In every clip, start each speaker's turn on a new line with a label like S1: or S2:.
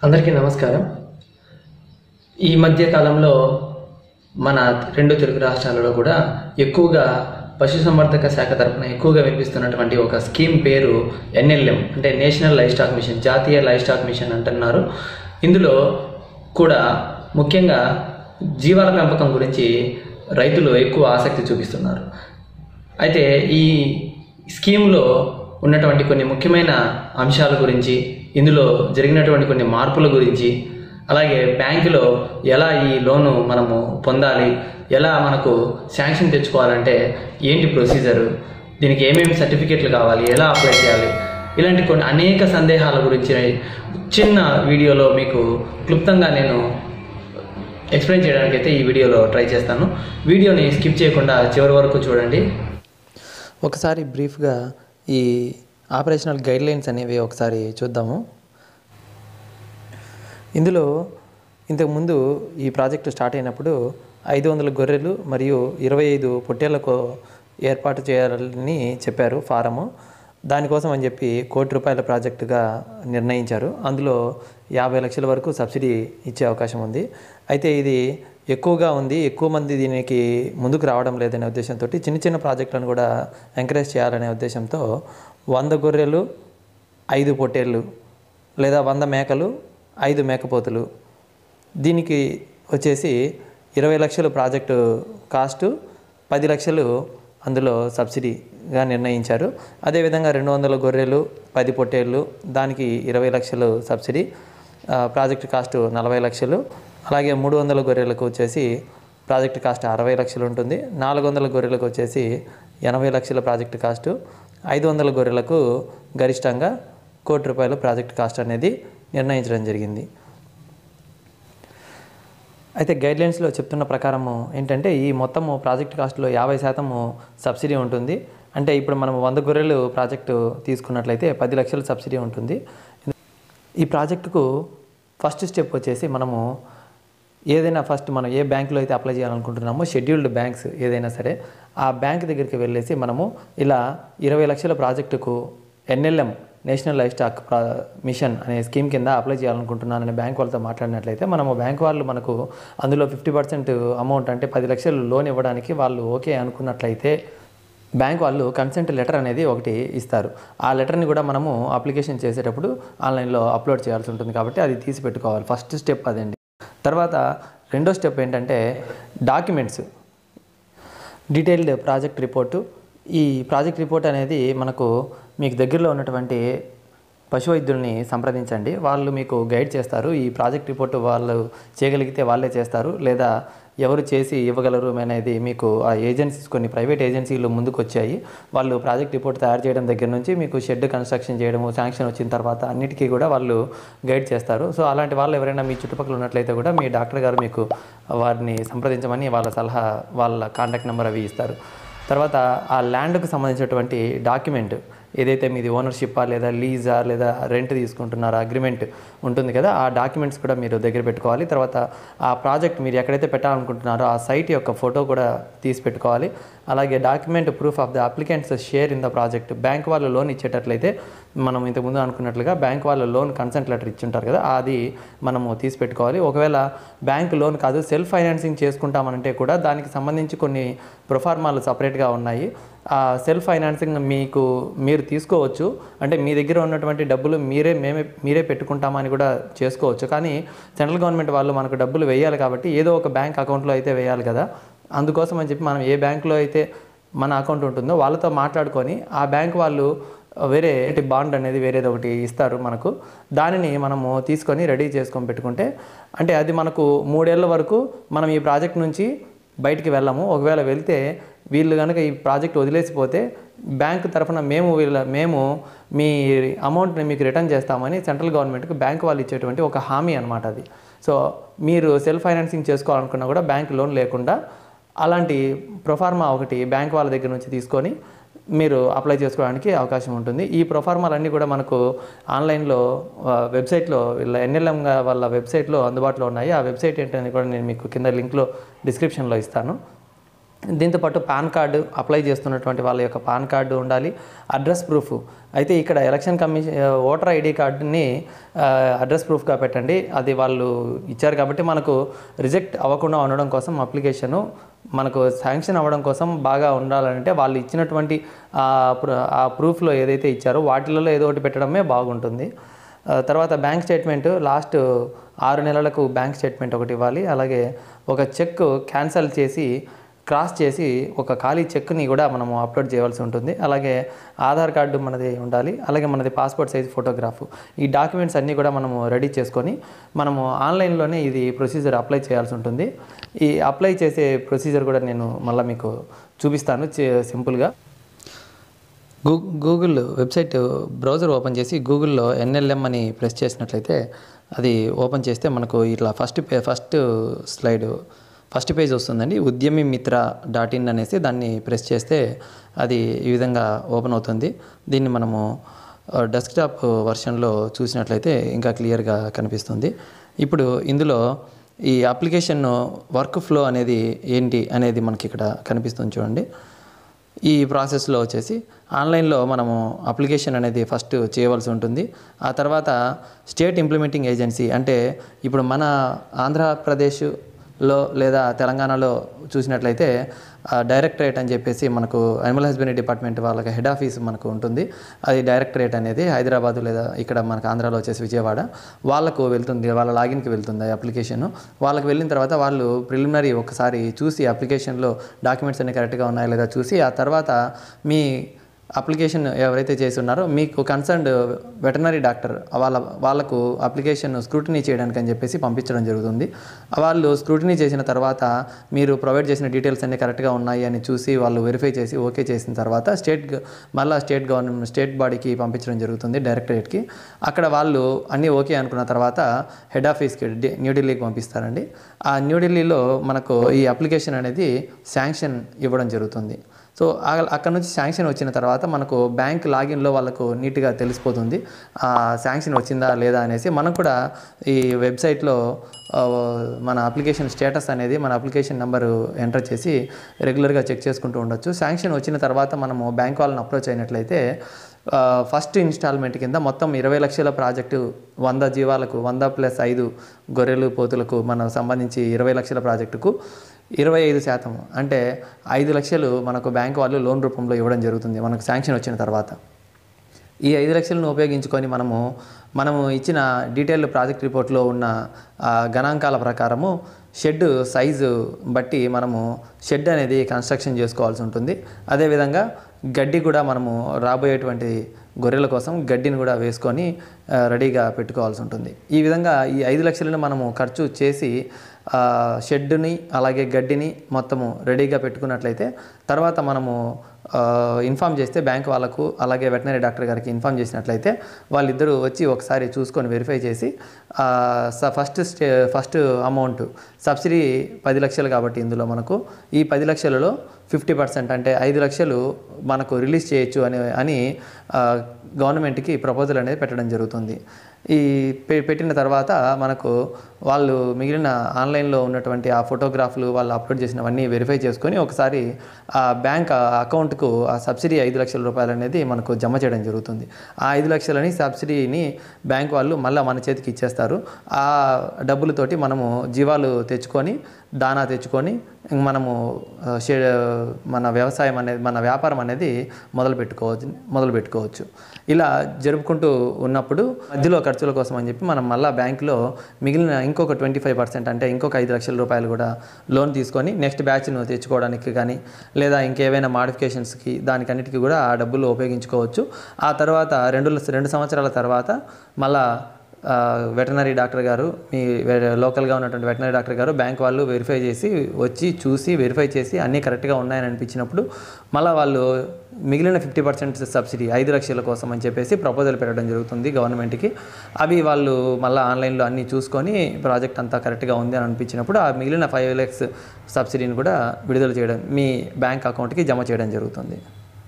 S1: అందరికీ నమస్కారం ఈ మధ్య కాలంలో మన రెండు తెలుగు రాష్ట్రాలలో కూడా ఎక్కువగా పశుసంవర్ధక శాఖ తరపున ఎక్కువగా వినిపిస్తున్నటువంటి ఒక స్కీమ్ పేరు ఎన్ఎల్ఎం అంటే నేషనల్ లైఫ్ స్టాక్ మిషన్ జాతీయ లైఫ్ స్టాక్ మిషన్ అంటున్నారు ఇందులో కూడా ముఖ్యంగా జీవాల పెంపకం గురించి రైతులు ఎక్కువ ఆసక్తి చూపిస్తున్నారు అయితే ఈ స్కీమ్లో ఉన్నటువంటి కొన్ని ముఖ్యమైన అంశాల గురించి ఇందులో జరిగినటువంటి కొన్ని మార్పుల గురించి అలాగే బ్యాంకులో ఎలా ఈ లోను మనము పొందాలి ఎలా మనకు శాంక్షన్ తెచ్చుకోవాలంటే ఏంటి ప్రొసీజరు దీనికి ఏమేమి సర్టిఫికెట్లు కావాలి ఎలా అప్లై చేయాలి ఇలాంటి కొన్ని అనేక సందేహాల గురించి చిన్న వీడియోలో మీకు క్లుప్తంగా నేను ఎక్స్ప్లెయిన్ చేయడానికి అయితే ఈ వీడియోలో ట్రై చేస్తాను వీడియోని స్కిప్ చేయకుండా చివరి వరకు చూడండి
S2: ఒకసారి బ్రీఫ్గా ఈ ఆపరేషనల్ గైడ్లైన్స్ అనేవి ఒకసారి చూద్దాము ఇందులో ఇంతకుముందు ఈ ప్రాజెక్టు స్టార్ట్ అయినప్పుడు ఐదు వందల గొర్రెలు మరియు ఇరవై ఐదు పొట్టేళ్లకు ఏర్పాటు చేయాలని చెప్పారు ఫారము దానికోసం అని చెప్పి కోటి రూపాయల ప్రాజెక్టుగా నిర్ణయించారు అందులో యాభై లక్షల వరకు సబ్సిడీ ఇచ్చే అవకాశం ఉంది అయితే ఇది ఎక్కువగా ఉంది ఎక్కువ మంది దీనికి ముందుకు రావడం లేదనే ఉద్దేశంతో చిన్న చిన్న ప్రాజెక్టులను కూడా ఎంకరేజ్ చేయాలనే ఉద్దేశంతో వంద గొర్రెలు ఐదు పొట్టేళ్ళు లేదా వంద మేకలు ఐదు మేకపోతులు దీనికి వచ్చేసి ఇరవై లక్షలు ప్రాజెక్టు కాస్టు పది లక్షలు అందులో సబ్సిడీగా నిర్ణయించారు అదేవిధంగా రెండు వందల గొర్రెలు పది పొట్టేళ్ళు దానికి ఇరవై లక్షలు సబ్సిడీ ఆ, ప్రాజెక్ట్ కాస్ట్ నలభై లక్షలు అలాగే మూడు వందల గొర్రెలకు వచ్చేసి ప్రాజెక్ట్ కాస్ట్ అరవై లక్షలు ఉంటుంది నాలుగు వందల గొర్రెలకు వచ్చేసి ఎనభై లక్షల ప్రాజెక్ట్ కాస్టు ఐదు వందల గొర్రెలకు గరిష్టంగా కోటి రూపాయల ప్రాజెక్ట్ కాస్ట్ అనేది నిర్ణయించడం జరిగింది అయితే గైడ్లైన్స్లో చెప్తున్న ప్రకారము ఏంటంటే ఈ మొత్తము ప్రాజెక్ట్ కాస్ట్లో యాభై శాతము సబ్సిడీ ఉంటుంది అంటే ఇప్పుడు మనం వంద గొర్రెలు ప్రాజెక్టు తీసుకున్నట్లయితే పది లక్షల సబ్సిడీ ఉంటుంది ఈ ప్రాజెక్టుకు ఫస్ట్ స్టెప్ వచ్చేసి మనము ఏదైనా ఫస్ట్ మనం ఏ బ్యాంకులో అయితే అప్లై చేయాలనుకుంటున్నామో షెడ్యూల్డ్ బ్యాంక్స్ ఏదైనా సరే ఆ బ్యాంక్ దగ్గరికి వెళ్ళేసి మనము ఇలా ఇరవై లక్షల ప్రాజెక్టుకు ఎన్ఎల్ఎం నేషనల్ లైఫ్ స్టాక్ ప్రా మిషన్ అనే స్కీమ్ కింద అప్లై చేయాలనుకుంటున్నానని బ్యాంక్ వాళ్ళతో మాట్లాడినట్లయితే మనము బ్యాంక్ వాళ్ళు మనకు అందులో ఫిఫ్టీ పర్సెంట్ అమౌంట్ అంటే పది లక్షలు లోన్ ఇవ్వడానికి వాళ్ళు ఓకే అనుకున్నట్లయితే బ్యాంక్ వాళ్ళు కన్సెంట్ లెటర్ అనేది ఒకటి ఇస్తారు ఆ లెటర్ని కూడా మనము అప్లికేషన్ చేసేటప్పుడు ఆన్లైన్లో అప్లోడ్ చేయాల్సి ఉంటుంది కాబట్టి అది తీసి పెట్టుకోవాలి ఫస్ట్ స్టెప్ అదండి తర్వాత రెండో స్టెప్ ఏంటంటే డాక్యుమెంట్స్ డీటెయిల్డ్ ప్రాజెక్ట్ రిపోర్టు ఈ ప్రాజెక్ట్ రిపోర్ట్ అనేది మనకు మీకు దగ్గరలో ఉన్నటువంటి పశు వైద్యుల్ని సంప్రదించండి వాళ్ళు మీకు గైడ్ చేస్తారు ఈ ప్రాజెక్ట్ రిపోర్ట్ వాళ్ళు చేయగలిగితే వాళ్ళే చేస్తారు లేదా ఎవరు చేసి ఇవ్వగలరు అనేది మీకు ఆ ఏజెన్సీస్ కొన్ని ప్రైవేట్ ఏజెన్సీలు ముందుకు వచ్చాయి వాళ్ళు ప్రాజెక్ట్ రిపోర్ట్ తయారు చేయడం దగ్గర నుంచి మీకు షెడ్ కన్స్ట్రక్షన్ చేయడము శాంక్షన్ వచ్చిన తర్వాత అన్నిటికీ కూడా వాళ్ళు గైడ్ చేస్తారు సో అలాంటి వాళ్ళు ఎవరైనా మీ చుట్టుపక్కల ఉన్నట్లయితే కూడా మీ డాక్టర్ గారు మీకు వారిని సంప్రదించమని వాళ్ళ సలహా వాళ్ళ కాంటాక్ట్ నెంబర్ అవి ఇస్తారు తర్వాత ఆ ల్యాండ్కు సంబంధించినటువంటి డాక్యుమెంట్ ఏదైతే మీది ఓనర్షిప్పా లేదా లీజా లేదా రెంట్ తీసుకుంటున్నారో అగ్రిమెంట్ ఉంటుంది కదా ఆ డాక్యుమెంట్స్ కూడా మీరు దగ్గర పెట్టుకోవాలి తర్వాత ఆ ప్రాజెక్ట్ మీరు ఎక్కడైతే పెట్టాలనుకుంటున్నారో ఆ సైట్ యొక్క ఫోటో కూడా తీసి పెట్టుకోవాలి అలాగే document proof of the applicants share in the project bank వాళ్ళు లోన్ ఇచ్చేటట్లయితే మనం ఇంతకుముందు అనుకున్నట్లుగా బ్యాంక్ వాళ్ళు లోన్ కన్సెంట్ లెటర్ ఇచ్చుంటారు కదా అది మనము తీసి పెట్టుకోవాలి ఒకవేళ బ్యాంక్ లోన్ కాదు సెల్ఫ్ ఫైనాన్సింగ్ చేసుకుంటామనంటే కూడా దానికి సంబంధించి కొన్ని ప్రొఫార్మాలు సపరేట్గా ఉన్నాయి ఆ సెల్ఫ్ ఫైనాన్సింగ్ మీకు మీరు తీసుకోవచ్చు అంటే మీ దగ్గర ఉన్నటువంటి డబ్బులు మీరే మేమే మీరే పెట్టుకుంటామని కూడా చేసుకోవచ్చు కానీ సెంట్రల్ గవర్నమెంట్ వాళ్ళు మనకు డబ్బులు వేయాలి కాబట్టి ఏదో ఒక బ్యాంక్ అకౌంట్లో అయితే వేయాలి కదా అందుకోసం అని చెప్పి మనం ఏ బ్యాంకులో అయితే మన అకౌంట్ ఉంటుందో వాళ్ళతో మాట్లాడుకొని ఆ బ్యాంక్ వాళ్ళు వేరే బాండ్ అనేది వేరేది ఒకటి ఇస్తారు మనకు దానిని మనము తీసుకొని రెడీ చేసుకొని పెట్టుకుంటే అంటే అది మనకు మూడేళ్ల వరకు మనం ఈ ప్రాజెక్ట్ నుంచి బయటికి వెళ్ళము ఒకవేళ వెళ్తే వీళ్ళు కనుక ఈ ప్రాజెక్ట్ వదిలేసిపోతే బ్యాంక్ తరఫున మేము వీళ్ళ మేము మీ అమౌంట్ని మీకు రిటర్న్ చేస్తామని సెంట్రల్ గవర్నమెంట్కి బ్యాంక్ వాళ్ళు ఇచ్చేటువంటి ఒక హామీ అనమాట అది సో మీరు సెల్ఫ్ ఫైనాన్సింగ్ చేసుకోవాలనుకున్నా కూడా బ్యాంక్ లోన్ లేకుండా అలాంటి ప్రొఫార్మా ఒకటి బ్యాంక్ వాళ్ళ దగ్గర నుంచి తీసుకొని మీరు అప్లై చేసుకోవడానికి అవకాశం ఉంటుంది ఈ ప్రొఫార్మాలన్నీ కూడా మనకు ఆన్లైన్లో ఆ, వెబ్సైట్లో వీళ్ళ ఎన్ఎల్ఎం వాళ్ళ వెబ్సైట్లో అందుబాటులో ఉన్నాయి ఆ వెబ్సైట్ ఏంటనేది కూడా నేను మీకు కింద లింక్లో డిస్క్రిప్షన్లో ఇస్తాను దీంతోపాటు పాన్ కార్డు అప్లై చేస్తున్నటువంటి వాళ్ళ యొక్క పాన్ కార్డు ఉండాలి అడ్రస్ ప్రూఫ్ అయితే ఇక్కడ ఎలక్షన్ కమిషన్ ఓటర్ ఐడి కార్డుని ఆ, అడ్రస్ ప్రూఫ్గా పెట్టండి అది వాళ్ళు ఇచ్చారు కాబట్టి మనకు రిజెక్ట్ అవ్వకుండా ఉండడం కోసం అప్లికేషను మనకు శాంక్షన్ అవ్వడం కోసం బాగా ఉండాలంటే వాళ్ళు ఇచ్చినటువంటి ఆ ప్ర- ఆ ప్రూఫ్లో ఏదైతే ఇచ్చారో వాటిలలో ఏదో ఒకటి పెట్టడమే బాగుంటుంది ఆ, తర్వాత బ్యాంక్ స్టేట్మెంట్ లాస్ట్ ఆరు నెలలకు బ్యాంక్ స్టేట్మెంట్ ఒకటి ఇవ్వాలి అలాగే ఒక చెక్ క్యాన్సిల్ చేసి క్రాస్ చేసి ఒక ఖాళీ చెక్ని కూడా మనము అప్లోడ్ చేయవలసి ఉంటుంది అలాగే ఆధార్ కార్డు మనది ఉండాలి అలాగే మనది పాస్పోర్ట్ సైజ్ ఫోటోగ్రాఫ్ ఈ డాక్యుమెంట్స్ అన్నీ కూడా మనము రెడీ చేసుకొని మనము ఆన్లైన్లోనే ఇది ప్రొసీజర్ అప్లై చేయాల్సి ఉంటుంది ఈ అప్లై చేసే ప్రొసీజర్ కూడా నేను మళ్ళీ మీకు చూపిస్తాను చే- సింపుల్గా గూ గూగుల్ వెబ్సైట్ బ్రౌజర్ ఓపెన్ చేసి గూగుల్లో ఎన్ఎల్ఎం అని ప్రెస్ చేసినట్లయితే అది ఓపెన్ చేస్తే మనకు ఇట్లా ఫస్ట్ పే ఫస్ట్ స్లైడ్ ఫస్ట్ పేజ్ వస్తుందండి ఉద్యమి మిత్ర డాట్ ఇన్ అనేసి దాన్ని ప్రెస్ చేస్తే అది ఈ విధంగా ఓపెన్ అవుతుంది దీన్ని మనము డెస్క్టాప్ వర్షన్లో చూసినట్లయితే ఇంకా క్లియర్గా కనిపిస్తుంది ఇప్పుడు ఇందులో ఈ అప్లికేషన్ వర్క్ ఫ్లో అనేది ఏంటి అనేది మనకి ఇక్కడ కనిపిస్తుంది చూడండి ఈ ప్రాసెస్లో వచ్చేసి ఆన్లైన్లో మనము అప్లికేషన్ అనేది ఫస్ట్ చేయవలసి ఉంటుంది ఆ తర్వాత స్టేట్ ఇంప్లిమెంటింగ్ ఏజెన్సీ అంటే ఇప్పుడు మన ఆంధ్రప్రదేశ్లో లేదా తెలంగాణలో చూసినట్లయితే ఆ, డైరెక్టరేట్ అని చెప్పేసి మనకు అనిమల్ హస్బెండరీ డిపార్ట్మెంట్ వాళ్ళకి హెడ్ ఆఫీస్ మనకు ఉంటుంది అది డైరెక్టరేట్ అనేది హైదరాబాద్ లేదా ఇక్కడ మనకు ఆంధ్రాలో వచ్చేసి విజయవాడ వాళ్ళకు వెళ్తుంది వాళ్ళ లాగిన్కి వెళ్తుంది ఆ అప్లికేషన్ వాళ్ళకి వెళ్ళిన తర్వాత వాళ్ళు ప్రిలిమినరీ ఒకసారి చూసి అప్లికేషన్లో డాక్యుమెంట్స్ అన్ని కరెక్ట్గా ఉన్నాయా లేదా చూసి ఆ తర్వాత మీ అప్లికేషన్ ఎవరైతే చేసి ఉన్నారో మీకు కన్సర్న్డ్ వెటనరీ డాక్టర్ వాళ్ళ వాళ్ళకు అప్లికేషన్ స్క్రూటినీ చేయడానికి అని చెప్పేసి పంపించడం జరుగుతుంది వాళ్ళు స్క్రూటినీ చేసిన తర్వాత మీరు ప్రొవైడ్ చేసిన డీటెయిల్స్ అన్ని కరెక్ట్గా ఉన్నాయి అని చూసి వాళ్ళు వెరిఫై చేసి ఓకే చేసిన తర్వాత స్టేట్ గ- మళ్ళా స్టేట్ గవర్నమెంట్ స్టేట్ బాడీకి పంపించడం జరుగుతుంది డైరెక్టరేట్కి అక్కడ వాళ్ళు అన్నీ ఓకే అనుకున్న తర్వాత హెడ్ ఆఫీస్కి డి- న్యూఢిల్లీకి పంపిస్తారండి ఆ న్యూఢిల్లీలో మనకు ఈ అప్లికేషన్ అనేది శాంక్షన్ ఇవ్వడం జరుగుతుంది సో ఆ- అక్కడ నుంచి శాంక్షన్ వచ్చిన తర్వాత మనకు బ్యాంక్ లాగిన్లో వాళ్ళకు నీట్గా తెలిసిపోతుంది ఆ శాంక్షన్ వచ్చిందా లేదా అనేసి మనం కూడా ఈ వెబ్సైట్లో ఆ, మన అప్లికేషన్ స్టేటస్ అనేది మన అప్లికేషన్ నెంబరు ఎంటర్ చేసి రెగ్యులర్గా చెక్ చేసుకుంటూ ఉండొచ్చు శాంక్షన్ వచ్చిన తర్వాత మనము బ్యాంక్ వాళ్ళని అప్రోచ్ అయినట్లయితే ఆ, ఫస్ట్ ఇన్స్టాల్మెంట్ కింద మొత్తం ఇరవై లక్షల ప్రాజెక్టు వంద జీవాలకు వంద ప్లస్ ఐదు గొర్రెలు పోతులకు మనం సంబంధించి ఇరవై లక్షల ప్రాజెక్టుకు ఇరవై ఐదు శాతం అంటే ఐదు లక్షలు మనకు బ్యాంక్ వాళ్ళు లోన్ రూపంలో ఇవ్వడం జరుగుతుంది మనకు శాంక్షన్ వచ్చిన తర్వాత ఈ ఐదు లక్షలను ఉపయోగించుకొని మనము మనము ఇచ్చిన డీటెయిల్డ్ ప్రాజెక్ట్ రిపోర్ట్లో ఉన్న ఆ, గణాంకాల ప్రకారము షెడ్ సైజు బట్టి మనము షెడ్ అనేది కన్స్ట్రక్షన్ చేసుకోవాల్సి ఉంటుంది అదేవిధంగా గడ్డి కూడా మనము రాబోయేటువంటి గొర్రెల కోసం గడ్డిని కూడా వేసుకొని ఆ, రెడీగా పెట్టుకోవాల్సి ఉంటుంది ఈ విధంగా ఈ ఐదు లక్షలను మనము ఖర్చు చేసి ఆ, షెడ్డుని అలాగే గడ్డిని మొత్తము రెడీగా పెట్టుకున్నట్లయితే తర్వాత మనము ఆ, ఇన్ఫామ్ చేస్తే బ్యాంక్ వాళ్ళకు అలాగే వెటనరీ డాక్టర్ గారికి ఇన్ఫామ్ చేసినట్లయితే వాళ్ళిద్దరూ వచ్చి ఒకసారి చూసుకొని వెరిఫై చేసి ఆ, స- ఫస్ట్ స్టే ఫస్ట్ అమౌంట్ సబ్సిడీ పది లక్షలు కాబట్టి ఇందులో మనకు ఈ పది లక్షలలో ఫిఫ్టీ పర్సెంట్ అంటే ఐదు లక్షలు మనకు రిలీజ్ చేయొచ్చు అని అని ఆ, గవర్నమెంట్కి ప్రపోజల్ అనేది పెట్టడం జరుగుతుంది ఈ పె- పెట్టిన తర్వాత మనకు వాళ్ళు మిగిలిన ఆన్లైన్లో ఉన్నటువంటి ఆ ఫోటోగ్రాఫ్లు వాళ్ళు అప్లోడ్ చేసినవన్నీ వెరిఫై చేసుకొని ఒకసారి ఆ బ్యాంక్ అకౌంట్కు ఆ సబ్సిడీ ఐదు లక్షల రూపాయలు అనేది మనకు జమ చేయడం జరుగుతుంది ఆ ఐదు లక్షలని సబ్సిడీని బ్యాంక్ వాళ్ళు మళ్ళీ మన చేతికి ఇచ్చేస్తారు ఆ డబ్బులతోటి మనము జీవాలు తెచ్చుకొని దానా తెచ్చుకొని ఇంక మనము ఆ, షే మన వ్యవసాయం అనేది మన వ్యాపారం అనేది మొదలు పెట్టుకోవచ్చు మొదలు పెట్టుకోవచ్చు ఇలా జరుపుకుంటూ ఉన్నప్పుడు మధ్యలో ఖర్చుల కోసం అని చెప్పి మనం మళ్ళీ బ్యాంకులో మిగిలిన ఇంకొక ట్వంటీ ఫైవ్ పర్సెంట్ అంటే ఇంకొక ఐదు లక్షల రూపాయలు కూడా లోన్ తీసుకొని నెక్స్ట్ బ్యాచ్ను తెచ్చుకోవడానికి కానీ లేదా ఇంకేవైనా మాడిఫికేషన్స్కి దానికన్నిటికీ కూడా ఆ డబ్బులు ఉపయోగించుకోవచ్చు ఆ తర్వాత రెండు రెండు సంవత్సరాల తర్వాత మళ్ళా ఆ, వెటనరీ డాక్టర్ గారు మీ వె- లోకల్గా ఉన్నటువంటి వెటనరీ డాక్టర్ గారు బ్యాంక్ వాళ్ళు వెరిఫై చేసి వచ్చి చూసి వెరిఫై చేసి అన్నీ కరెక్ట్గా ఉన్నాయని అనిపించినప్పుడు మళ్ళీ వాళ్ళు మిగిలిన ఫిఫ్టీ పర్సెంట్ సబ్సిడీ ఐదు లక్షల కోసం అని చెప్పేసి ప్రపోజల్ పెట్టడం జరుగుతుంది గవర్నమెంట్కి అవి వాళ్ళు మళ్ళీ ఆన్లైన్లో అన్నీ చూసుకొని ప్రాజెక్ట్ అంతా కరెక్ట్గా ఉంది అని అనిపించినప్పుడు ఆ మిగిలిన ఫైవ్ ల్యాక్స్ సబ్సిడీని కూడా విడుదల చేయడం మీ బ్యాంక్ అకౌంట్కి జమ చేయడం జరుగుతుంది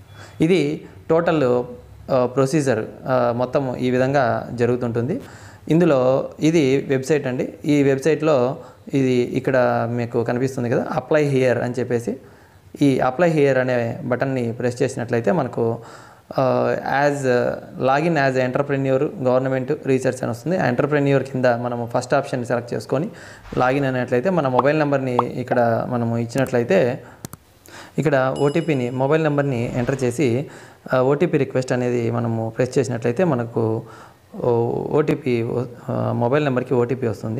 S2: ఇది టోటల్ ఆ, ప్రొసీజర్ ఆ, మొత్తం ఈ విధంగా జరుగుతుంటుంది ఇందులో ఇది వెబ్సైట్ అండి ఈ వెబ్సైట్లో ఇది ఇక్కడ మీకు కనిపిస్తుంది కదా అప్లై హియర్ అని చెప్పేసి ఈ అప్లై హియర్ అనే బటన్ని ప్రెస్ చేసినట్లయితే మనకు as login as entrepreneur government research అని వస్తుంది ఆ ఎంటర్ప్రెన్యూర్ కింద మనము ఫస్ట్ ఆప్షన్ సెలెక్ట్ చేసుకొని లాగిన్ అయినట్లయితే మన మొబైల్ నెంబర్ని ఇక్కడ మనము ఇచ్చినట్లయితే ఇక్కడ ఓటీపీని మొబైల్ నెంబర్ని ఎంటర్ చేసి ఓటీపీ రిక్వెస్ట్ అనేది మనము ప్రెస్ చేసినట్లయితే మనకు ఓటీపీ మొబైల్ నెంబర్కి ఓటీపీ వస్తుంది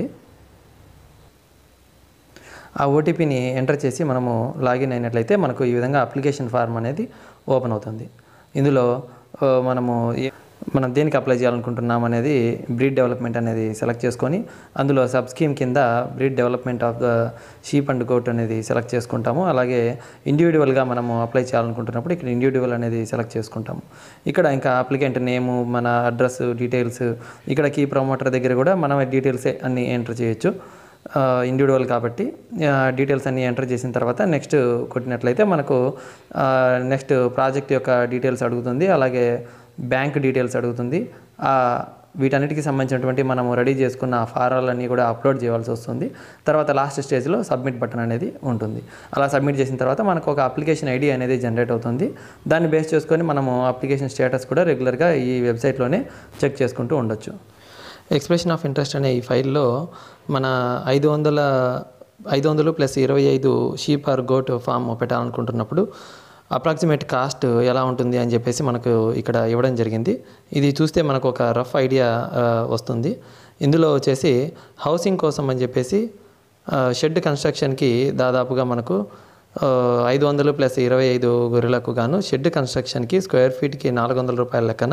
S2: ఆ ఓటీపీని ఎంటర్ చేసి మనము లాగిన్ అయినట్లయితే మనకు ఈ విధంగా అప్లికేషన్ ఫార్మ్ అనేది ఓపెన్ అవుతుంది ఇందులో ఆ, మనము ఏ- మనం దేనికి అప్లై చేయాలనుకుంటున్నాం అనేది బ్రీడ్ డెవలప్మెంట్ అనేది సెలెక్ట్ చేసుకొని అందులో సబ్ స్కీమ్ కింద breed development of the sheep and goat అనేది సెలెక్ట్ చేసుకుంటాము అలాగే ఇండివిజువల్గా మనము అప్లై చేయాలనుకుంటున్నప్పుడు ఇక్కడ ఇండివిజువల్ అనేది సెలెక్ట్ చేసుకుంటాము ఇక్కడ ఇంకా అప్లికెంట్ నేము మన అడ్రస్ డీటెయిల్స్ ఇక్కడ కీ ప్రమోటర్ దగ్గర కూడా మనం డీటెయిల్స్ అన్ని ఎంటర్ చేయొచ్చు ఇండివిజువల్ కాబట్టి డీటెయిల్స్ అన్నీ ఎంటర్ చేసిన తర్వాత నెక్స్ట్ కొట్టినట్లయితే మనకు నెక్స్ట్ ప్రాజెక్ట్ యొక్క డీటెయిల్స్ అడుగుతుంది అలాగే బ్యాంక్ డీటెయిల్స్ అడుగుతుంది ఆ, వీటన్నిటికి సంబంధించినటువంటి మనము రెడీ చేసుకున్న ఫారాలన్నీ కూడా అప్లోడ్ చేయాల్సి వస్తుంది తర్వాత లాస్ట్ స్టేజ్లో సబ్మిట్ బటన్ అనేది ఉంటుంది అలా సబ్మిట్ చేసిన తర్వాత మనకు ఒక అప్లికేషన్ ఐడి అనేది జనరేట్ అవుతుంది దాన్ని బేస్ చేసుకొని మనము అప్లికేషన్ స్టేటస్ కూడా రెగ్యులర్గా ఈ వెబ్సైట్లోనే చెక్ చేసుకుంటూ ఉండొచ్చు ఎక్స్ప్రెషన్ ఆఫ్ ఇంట్రెస్ట్ అనే ఈ ఫైల్లో మన ఐదు వందల ఐదు వందలు ప్లస్ ఇరవై ఐదు షీప్ ఆర్ గోట్ ఫామ్ పెట్టాలనుకుంటున్నప్పుడు అప్రాక్సిమేట్ కాస్ట్ ఎలా ఉంటుంది అని చెప్పేసి మనకు ఇక్కడ ఇవ్వడం జరిగింది ఇది చూస్తే మనకు ఒక రఫ్ ఐడియా ఆ, వస్తుంది ఇందులో వచ్చేసి హౌసింగ్ కోసం అని చెప్పేసి ఆ, షెడ్ కన్స్ట్రక్షన్కి దాదాపుగా మనకు ఆ, ఐదు వందలు ప్లస్ ఇరవై ఐదు గొర్రెలకు గాను షెడ్ కన్స్ట్రక్షన్కి స్క్వేర్ ఫీట్కి నాలుగు వందల రూపాయల లెక్కన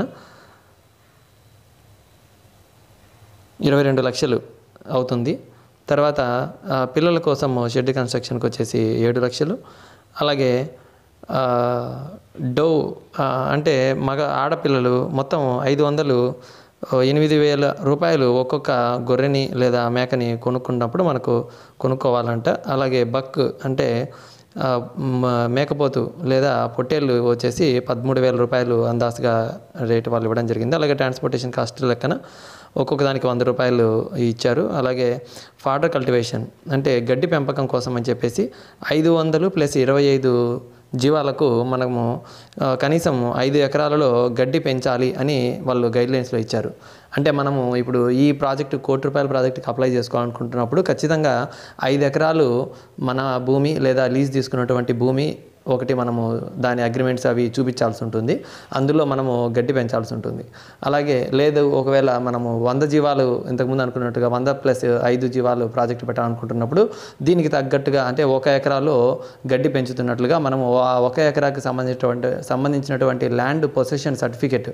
S2: ఇరవై రెండు లక్షలు అవుతుంది తర్వాత ఆ, పిల్లల కోసం షెడ్ కన్స్ట్రక్షన్కి వచ్చేసి ఏడు లక్షలు అలాగే ఆ, డౌ ఆ, అంటే మగ ఆడపిల్లలు మొత్తం ఐదు వందలు ఓ, ఎనిమిది వేల రూపాయలు ఒక్కొక్క గొర్రెని లేదా మేకని కొనుక్కున్నప్పుడు మనకు కొనుక్కోవాలంట అలాగే బక్ అంటే ఆ, మ- మేకపోతు లేదా పొట్టేళ్ళు వచ్చేసి పదమూడు వేల రూపాయలు అందాజుగా రేటు వాళ్ళు ఇవ్వడం జరిగింది అలాగే ట్రాన్స్పోర్టేషన్ కాస్ట్ లెక్కన ఒక్కొక్క దానికి వంద రూపాయలు ఇచ్చారు అలాగే ఫాడర్ కల్టివేషన్ అంటే గడ్డి పెంపకం కోసం అని చెప్పేసి ఐదు వందలు ప్లస్ ఇరవై ఐదు జీవాలకు మనము ఆ, కనీసం ఐదు ఎకరాలలో గడ్డి పెంచాలి అని వాళ్ళు గైడ్లైన్స్లో ఇచ్చారు అంటే మనము ఇప్పుడు ఈ ప్రాజెక్టు కోటి రూపాయల ప్రాజెక్టుకి అప్లై చేసుకోవాలనుకుంటున్నప్పుడు ఖచ్చితంగా ఐదు ఎకరాలు మన భూమి లేదా లీజ్ తీసుకున్నటువంటి భూమి ఒకటి మనము దాని అగ్రిమెంట్స్ అవి చూపించాల్సి ఉంటుంది అందులో మనము గడ్డి పెంచాల్సి ఉంటుంది అలాగే లేదు ఒకవేళ మనము వంద జీవాలు ఇంతకుముందు అనుకున్నట్టుగా వంద ప్లస్ ఐదు జీవాలు ప్రాజెక్టు పెట్టాలనుకుంటున్నప్పుడు దీనికి తగ్గట్టుగా అంటే ఒక ఎకరాలో గడ్డి పెంచుతున్నట్లుగా మనము ఆ ఒక ఎకరాకి సంబంధించినటువంటి సంబంధించినటువంటి ల్యాండ్ పొసెషన్ సర్టిఫికెట్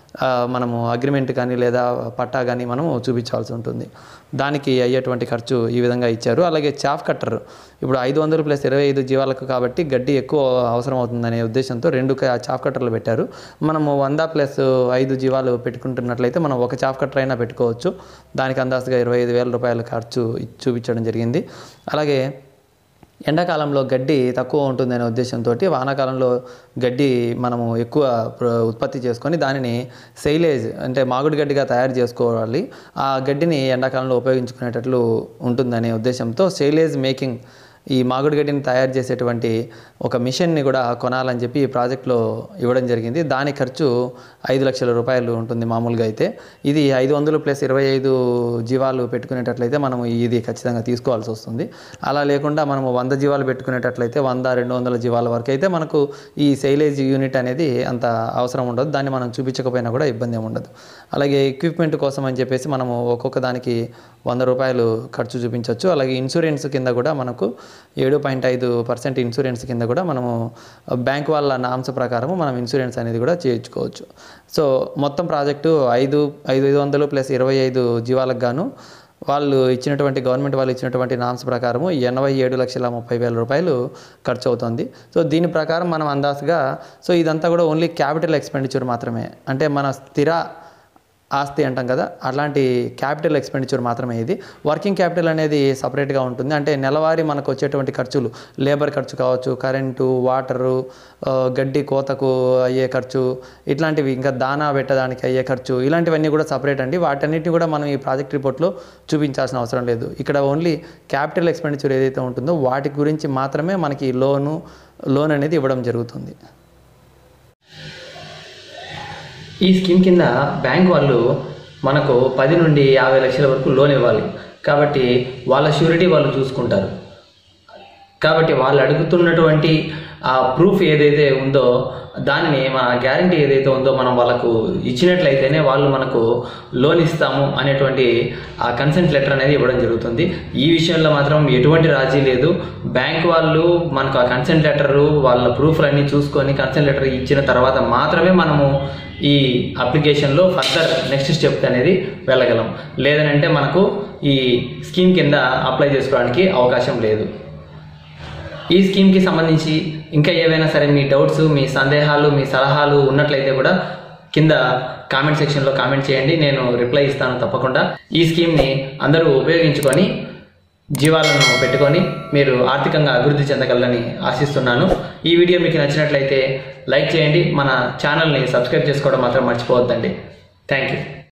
S2: మనము అగ్రిమెంట్ కానీ లేదా పట్టా కానీ మనము చూపించాల్సి ఉంటుంది దానికి అయ్యేటువంటి ఖర్చు ఈ విధంగా ఇచ్చారు అలాగే చాఫ్ కట్టర్ ఇప్పుడు ఐదు వందలు ప్లస్ ఇరవై ఐదు జీవాలకు కాబట్టి గడ్డి ఎక్కువ అవసరం అవుతుందనే ఉద్దేశంతో రెండు క- చాఫ్ కట్టర్లు పెట్టారు మనము వంద ప్లస్ ఐదు జీవాలు పెట్టుకుంటున్నట్లయితే మనం ఒక చాఫ్ కట్టర్ అయినా పెట్టుకోవచ్చు దానికి అందాజుగా ఇరవై ఐదు వేల రూపాయల ఖర్చు ఇ- చూపించడం జరిగింది అలాగే ఎండాకాలంలో గడ్డి తక్కువ ఉంటుందనే ఉద్దేశంతో వానాకాలంలో గడ్డి మనము ఎక్కువ ప్ర- ఉత్పత్తి చేసుకొని దానిని సైలేజ్ అంటే మాగుడు గడ్డిగా తయారు చేసుకోవాలి ఆ గడ్డిని ఎండాకాలంలో ఉపయోగించుకునేటట్లు ఉంటుందనే ఉద్దేశంతో సైలేజ్ మేకింగ్ ఈ మాగుడు గడ్డిని తయారు చేసేటువంటి ఒక మిషన్ని కూడా కొనాలని చెప్పి ఈ ప్రాజెక్ట్లో ఇవ్వడం జరిగింది దాని ఖర్చు ఐదు లక్షల రూపాయలు ఉంటుంది మామూలుగా అయితే ఇది ఐదు వందలు ప్లస్ ఇరవై ఐదు జీవాలు పెట్టుకునేటట్లయితే మనం ఇది ఖచ్చితంగా తీసుకోవాల్సి వస్తుంది అలా లేకుండా మనము వంద జీవాలు పెట్టుకునేటట్లయితే వంద రెండు వందల జీవాల వరకు అయితే మనకు ఈ సైలేజ్ యూనిట్ అనేది అంత అవసరం ఉండదు దాన్ని మనం చూపించకపోయినా కూడా ఇబ్బంది ఏమి ఉండదు అలాగే ఎక్విప్మెంట్ కోసం అని చెప్పేసి మనము ఒక్కొక్క దానికి వంద రూపాయలు ఖర్చు చూపించవచ్చు అలాగే ఇన్సూరెన్స్ కింద కూడా మనకు ఏడు పాయింట్ ఐదు పర్సెంట్ ఇన్సూరెన్స్ కింద కూడా మనము బ్యాంక్ వాళ్ళ నామ్స్ ప్రకారం మనం ఇన్సూరెన్స్ అనేది కూడా చేయించుకోవచ్చు సో మొత్తం ప్రాజెక్టు ఐదు ఐదు ఐదు వందలు ప్లస్ ఇరవై ఐదు జీవాలకు గాను వాళ్ళు ఇచ్చినటువంటి గవర్నమెంట్ వాళ్ళు ఇచ్చినటువంటి నామ్స్ ప్రకారము ఎనభై ఏడు లక్షల ముప్పై వేల రూపాయలు ఖర్చు అవుతుంది సో దీని ప్రకారం మనం అందాజుగా సో ఇదంతా కూడా ఓన్లీ క్యాపిటల్ ఎక్స్పెండిచర్ మాత్రమే అంటే మన స్థిర ఆస్తి అంటాం కదా అలాంటి క్యాపిటల్ ఎక్స్పెండిచర్ మాత్రమే ఇది వర్కింగ్ క్యాపిటల్ అనేది సపరేట్గా ఉంటుంది అంటే నెలవారీ మనకు వచ్చేటువంటి ఖర్చులు లేబర్ ఖర్చు కావచ్చు కరెంటు వాటరు ఆ, గడ్డి కోతకు అయ్యే ఖర్చు ఇట్లాంటివి ఇంకా దానా పెట్టడానికి అయ్యే ఖర్చు ఇలాంటివన్నీ కూడా సపరేట్ అండి వాటన్నిటిని కూడా మనం ఈ ప్రాజెక్ట్ రిపోర్ట్లో చూపించాల్సిన అవసరం లేదు ఇక్కడ ఓన్లీ క్యాపిటల్ ఎక్స్పెండిచర్ ఏదైతే ఉంటుందో వాటి గురించి మాత్రమే మనకి లోను లోన్ అనేది ఇవ్వడం జరుగుతుంది
S1: ఈ స్కీమ్ కింద బ్యాంక్ వాళ్ళు మనకు పది నుండి యాభై లక్షల వరకు లోన్ ఇవ్వాలి కాబట్టి వాళ్ళ షూరిటీ వాళ్ళు చూసుకుంటారు కాబట్టి వాళ్ళు అడుగుతున్నటువంటి ఆ ప్రూఫ్ ఏదైతే ఉందో దానిని మన గ్యారంటీ ఏదైతే ఉందో మనం వాళ్ళకు ఇచ్చినట్లయితేనే వాళ్ళు మనకు లోన్ ఇస్తాము అనేటువంటి ఆ కన్సెంట్ లెటర్ అనేది ఇవ్వడం జరుగుతుంది ఈ విషయంలో మాత్రం ఎటువంటి రాజీ లేదు బ్యాంక్ వాళ్ళు మనకు ఆ కన్సెంట్ లెటరు వాళ్ళ ప్రూఫ్లన్నీ చూసుకొని కన్సెంట్ లెటర్ ఇచ్చిన తర్వాత మాత్రమే మనము ఈ అప్లికేషన్లో ఫర్దర్ నెక్స్ట్ స్టెప్ అనేది వెళ్ళగలం లేదనంటే మనకు ఈ స్కీమ్ కింద అప్లై చేసుకోవడానికి అవకాశం లేదు ఈ స్కీమ్కి సంబంధించి ఇంకా ఏవైనా సరే మీ డౌట్స్ మీ సందేహాలు మీ సలహాలు ఉన్నట్లయితే కూడా కింద కామెంట్ సెక్షన్లో కామెంట్ చేయండి నేను రిప్లై ఇస్తాను తప్పకుండా ఈ స్కీమ్ని అందరూ ఉపయోగించుకొని జీవాలను పెట్టుకొని మీరు ఆర్థికంగా అభివృద్ధి చెందగలరని ఆశిస్తున్నాను ఈ వీడియో మీకు నచ్చినట్లయితే లైక్ చేయండి మన ఛానల్ని సబ్స్క్రైబ్ చేసుకోవడం మాత్రం మర్చిపోవద్దండి థ్యాంక్ యూ